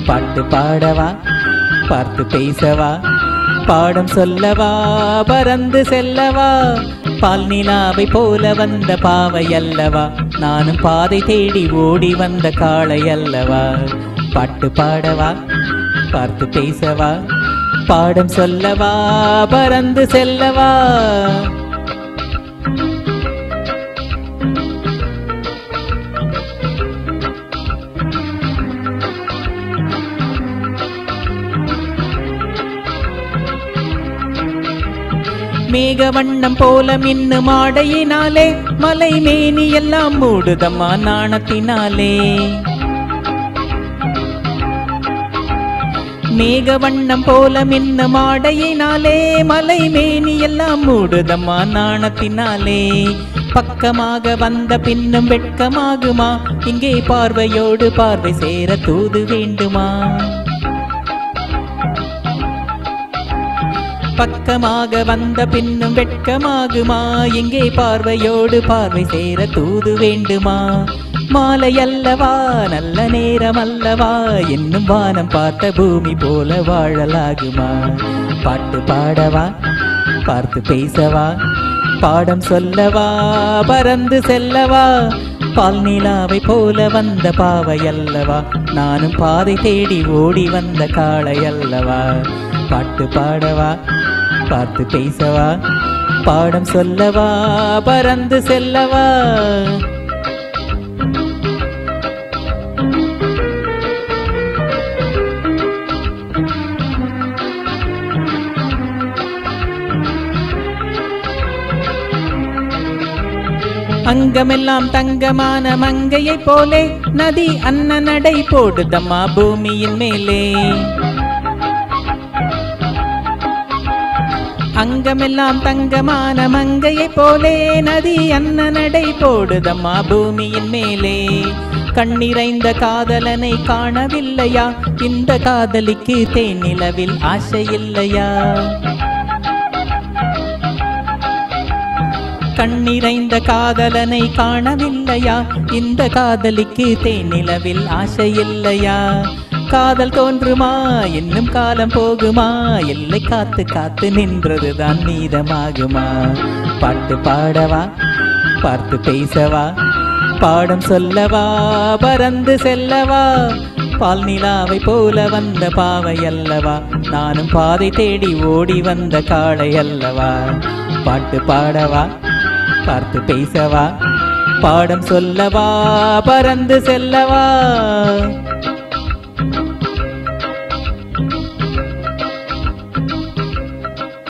பாட்டு பாடவா பார்த்து பேசவா பாடம் சொல்லவா பறந்து செல்லவா பால் நிலாவை போல வந்த பாவை அல்லவா நானும் பாதை தேடி ஓடி வந்த காளை அல்லவா பாட்டு பாடவா பார்த்து பேசவா பாடம் சொல்லவா பறந்து செல்லவா மேக வண்ணம் போல மின்னும் ஆடையினாலே மலை மேனி எல்லாம் மூடுதம்மா நாணத்தினாலே மேக வண்ணம் போல மின்னும் ஆடையினாலே மலை மேனி எல்லாம் மூடுதம்மா நாணத்தினாலே பக்கமாக வந்த பின்னும் வெட்கமாகுமா இங்கே பார்வையோடு பார்வை சேர தூது வேண்டுமா பக்கமாக வந்த பின்னும் வெட்கமாகுமா எங்கே பார்வையோடு பார்வை சேர தூது வேண்டுமா மாலை அல்லவா நல்ல நேரம் அல்லவா என்னும் வானம் பார்த்த பூமி போல வாழலாகுமா பாட்டு பாடவா பார்த்து பேசவா பாடம் சொல்லவா பறந்து செல்லவா பால் நிலாவை போல வந்த பாவை அல்லவா நானும் பாதை தேடி ஓடி வந்த காளை அல்லவா பாட்டு பாடவா பார்த்து பேசவா பாடம் சொல்லவா பறந்து செல்லவா அங்கமெல்லாம் தங்கமான மங்கையைப் போலே நதி அன்ன நடை போடுதம்மா பூமியின் மேலே அங்கமெல்லாம் தங்கமான மங்கையைப் போலே நதி அன்ன நடை போடுதம்மா பூமியின் மேலே கண்ணிறைந்த காதலனை காணவில்லையா இந்த காதலிக்கு தேனிலவில் ஆசை இல்லையா கண்ணிறைந்த காதலனை காணவில்லையா இந்த காதலிக்கு தேனிலவில் ஆசை இல்லையா காதல் தோன்றுமா இன்னும் காலம் போகுமா எல்லை காத்து காத்து நின்றதுதான் நீதமாகுமா பாட்டு பாடவா பார்த்து பேசவா பாடம் சொல்லவா பறந்து செல்லவா பால் நிலாவை போல வந்த பாவை அல்லவா நானும் பாதை தேடி ஓடி வந்த காளை அல்லவா பாட்டு பாடவா பார்த்து பேசவா பாடம் சொல்லவா பறந்து செல்லவா